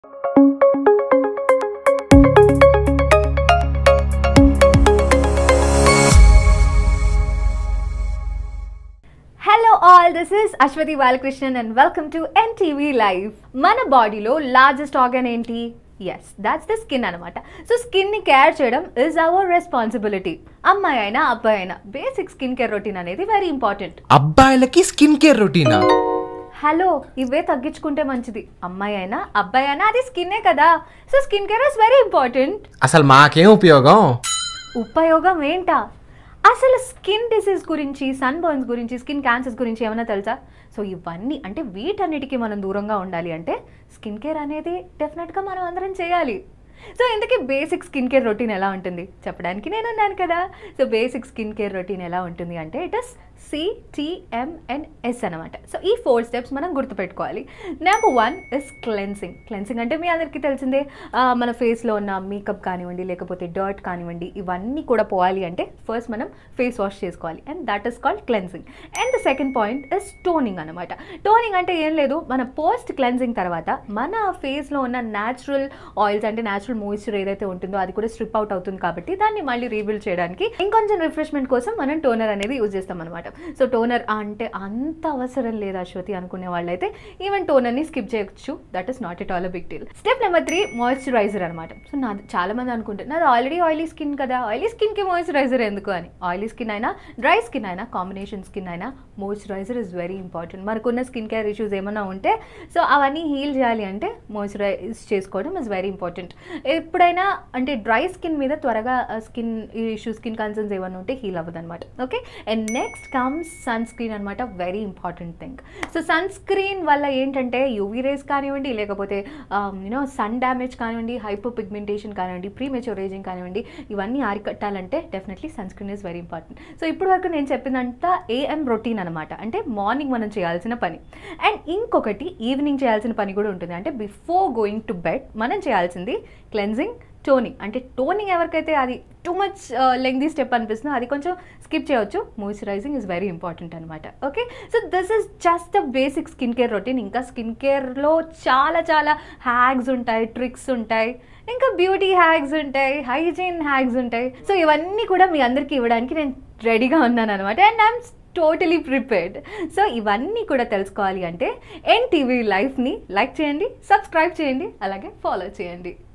hello all this is Aswathi Balakrishnan and welcome to NTV live మన బాడీలో largest organ ఏంటి yes that's the skin అనమాట సో స్కిన్ని కేర్ చేయడం ఇస్ అవర్ రెస్పాన్సిబిలిటీ అమ్మాయి అయినా అబ్బాయి అయినా బేసిక్ స్కిన్ కేర్ రొటీన్ అనేది వెరీ ఇంపార్టెంట్ అబ్బాయిలకి స్కిన్ కేర్ రొటీనా హలో ఇవే తగ్గించుకుంటే మంచిది అమ్మాయి అయినా అబ్బాయి అయినా అది స్కిన్నే కదా so skin care is very important అసలు మాకేం ఉపయోగం ఉపయోగం ఏంటా అసలు స్కిన్ డిసీజ్ గురించి సన్ బర్న్స్ గురించి స్కిన్ క్యాన్సర్స్ గురించి ఏమైనా తెలుసా సో ఇవన్నీ అంటే వీటన్నిటికీ మనం దూరంగా ఉండాలి అంటే స్కిన్ కేర్ అనేది డెఫినెట్గా మనం అందరం చేయాలి సో ఇంతకీ బేసిక్ స్కిన్ కేర్ రొటీన్ ఎలా ఉంటుంది చెప్పడానికి నేను ఉన్నాను కదా so basic skin care routine ఎలా ఉంటుంది అంటే ఇట్ ఇస్ సిటిఎంఎన్ఎస్ అనమాట సో ఈ ఫోర్ స్టెప్స్ మనం గుర్తుపెట్టుకోవాలి number one is cleansing cleansing అంటే మీ అందరికీ తెలిసిందే ఆ, మన ఫేస్లో ఉన్న మేకప్ కానివ్వండి లేకపోతే డర్ట్ కానివ్వండి ఇవన్నీ కూడా పోవాలి అంటే ఫస్ట్ మనం ఫేస్ వాష్ చేసుకోవాలి and that is called cleansing and the second point is toning అనమాట టోనింగ్ అంటే ఏం లేదు మన పోస్ట్ క్లెన్సింగ్ తర్వాత మన ఫేస్లో ఉన్న న్యాచురల్ ఆయిల్స్ అంటే న్యాచురల్ మాయిశ్చర్ ఏదైతే ఉంటుందో అది కూడా స్ట్రిప్ అవుట్ అవుతుంది కాబట్టి దాన్ని మళ్ళీ రీబిల్డ్ చేయడానికి ఇంకొంచెం రిఫ్రెష్మెంట్ కోసం మనం టోనర్ అనేది యూజ్ చేస్తాం అనమాట సో టోనర్ అంటే అంత అవసరం లేదు అశ్వతి అనుకునే వాళ్ళైతే ఈవెన్ టోనర్ని స్కిప్ చేయొచ్చు that is not at all big deal step number three moisturiser అనమాట సో నా చాలా మంది అనుకుంటారు నాది ఆల్రెడీ ఆయిలీ స్కిన్ కదా ఆయిలీ స్కిన్కి మాయిశ్చరైజర్ ఎందుకు అని ఆయిలీ స్కిన్ అయినా డ్రై స్కిన్ అయినా కాంబినేషన్ స్కిన్ అయినా మాయిశ్చరైజర్ ఇస్ వెరీ ఇంపార్టెంట్ మనకున్న స్కిన్ కేర్ ఇష్యూస్ ఏమైనా ఉంటే సో అవన్నీ హీల్ చేయాలి అంటే మాయిశ్చరైజ్ చేసుకోవడం ఇస్ వెరీ ఇంపార్టెంట్ ఎప్పుడైనా అంటే డ్రై స్కిన్ మీద త్వరగా స్కిన్ ఇష్యూ స్కిన్ కన్సర్న్స్ ఏమైనా ఉంటే హీల్ అవ్వదు అనమాట okay and next comes sunscreen అనమాట very important thing so sunscreen వల్ల ఏంటంటే యూవీ రేస్ కానివ్వండి లేకపోతే యూనో సన్ డ్యామేజ్ కానివ్వండి హైపో పిగ్మెంటేషన్ కానివ్వండి ప్రీ మెచ్యూర్ ఏజింగ్ కానివ్వండి ఇవన్నీ అరికట్టాలంటే definitely sunscreen is very important so ఇప్పటి వరకు నేను చెప్పిందంతా ఏఎం రొటీన్ అనమాట అంటే మార్నింగ్ మనం చేయాల్సిన పని అండ్ ఇంకొకటి ఈవినింగ్ చేయాల్సిన పని కూడా ఉంటుంది అంటే బిఫోర్ గోయింగ్ టు బెడ్ మనం చేయాల్సింది క్లెన్జింగ్ టోనింగ్ అంటే టోనింగ్ ఎవరికైతే అది టూ మచ్ లెంగ్దీ స్టెప్ అనిపిస్తుందో అది కొంచెం స్కిప్ చేయొచ్చు మాయిశ్చరైజింగ్ ఇస్ వెరీ ఇంపార్టెంట్ అనమాట okay so this is just a basic skin care routine ఇంకా స్కిన్ కేర్లో చాలా చాలా హ్యాగ్స్ ఉంటాయి ట్రిక్స్ ఉంటాయి ఇంకా బ్యూటీ హ్యాగ్స్ ఉంటాయి హైజీన్ హ్యాగ్స్ ఉంటాయి సో ఇవన్నీ కూడా మీ అందరికీ ఇవ్వడానికి నేను రెడీగా ఉన్నాను అనమాట and I'm totally prepared so ఇవన్నీ కూడా తెలుసుకోవాలి అంటే ఎన్టీవీ లైఫ్ని లైక్ చేయండి సబ్స్క్రైబ్ చేయండి అలాగే ఫాలో చేయండి